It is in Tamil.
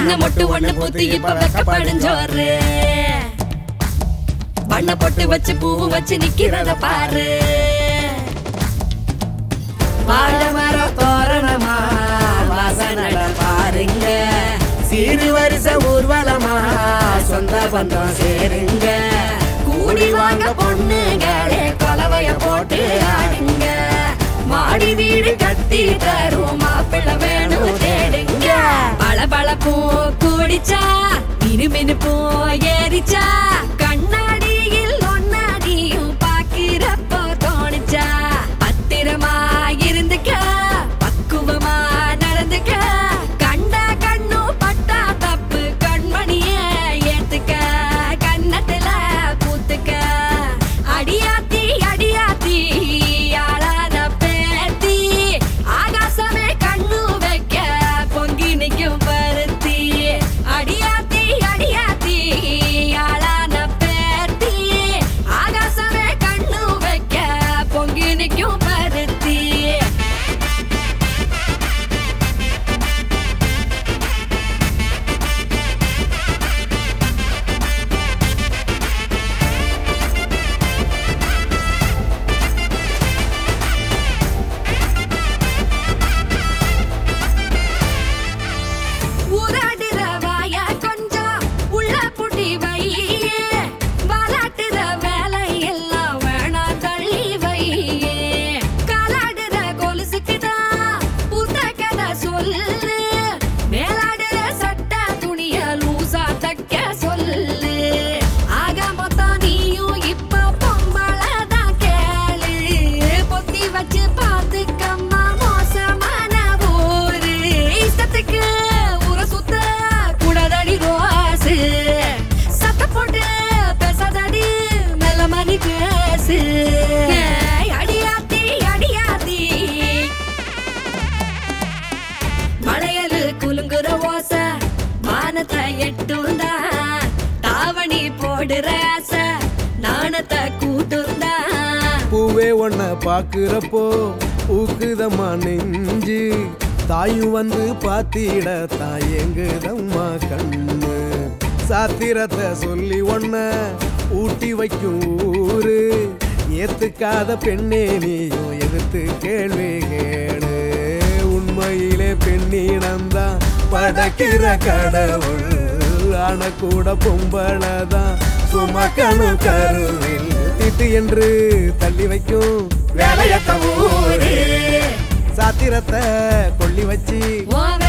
சின்ன மொட்டு ஒண்ணு பூத்து இப்ப வெக்கப்படிஞ்சோரு வண்ண பொட்டு வச்சு பூ வச்சு நிக்கிறத பாரு வாழை மரம் தோரணமா வாசனட பாருங்க சீரு வரிசை ஊர்வலமா சொந்த பந்தம் சேருங்க கூடி வாங்க பொண்ணுங்களே கொலவைய போட்டு ஆடுங்க மாடி வீடு கட்டி தரும் மாப்பிள்ளை வேணும் தேடுங்க பல பழப்பும் கூடிச்சா மினுமினுப்பும் ஏறிச்சா கண்ணாடியில் ஒன்னாடியும் பாக்கிறப்போ தோணுச்சா பத்திரமா இருந்துக்க பக்குவமா நடந்துக்க கண்டா கண்ணும் பட்டா தப்பு கண்மணிய ஏத்துக்க கன்னத்துல பூத்துக்க அடியாத்தி அடியாத்தி ஆளான பேத்தி ஆகாசமே கண்ணு வைக்க பொங்கி நிக்கும் பருத்தி அடியாத்தி அடியாத்தி ஆளான பேத்தி ஆகாசமே கண்ணு வைக்க பொங்கி நிக்கும் பருத்தி உதடுற வாய கொஞ்சம் உள்ள புட்டி வையே வாலாட்டுற வேலை எல்லாம் வேணாம் தள்ளி வையே காலாடுற கொலுசுக்குதான் புத்த கதை சொல்லு மேலாடுற சட்ட துணிய லூசா தைக்க சொல்லு ஆக மொத்தம் நீயும் இப்ப பொம்பளை தான் கேளு பொத்தி வச்சு பார்த்துக்கம்மா மோசமான ஊரு இஷ்டத்துக்கு ஊரை சுத்த கூடாதடி ரோசு சத்த போட்டு பேசாதடி மெல்ல மணி பேசு ஏய், அடியாத்தி அடியாத்தி மலையலு குலுங்குற ஓசை வானத்தை எட்டுந்தா தாவணி போடுற ஆசை நாணத்தை கூட்டுந்தா பூவே ஒன்ன பாக்குறப்போ ஊக்குதம்மா நெஞ்சு தாயும் வந்து பாத்திட தாயங்குதம்மா கண்ணு சாத்திரத்தை சொல்லி ஒன்ன ஊட்டி வைக்கும் ஊரு ஏத்துக்காத பெண்ணே நீயும் எதிர்த்து கேள்வி கேடு உண்மையிலே பெண்ணிடம்தான் படைக்கிற கடவுள் ஆன கூட பொம்பளதான் சுமக்கணும் கருவில் திட்டு என்று தள்ளி வைக்கும் வேலையத்த ஊரு சாத்திரத்தை கொள்ளி வச்சு உன்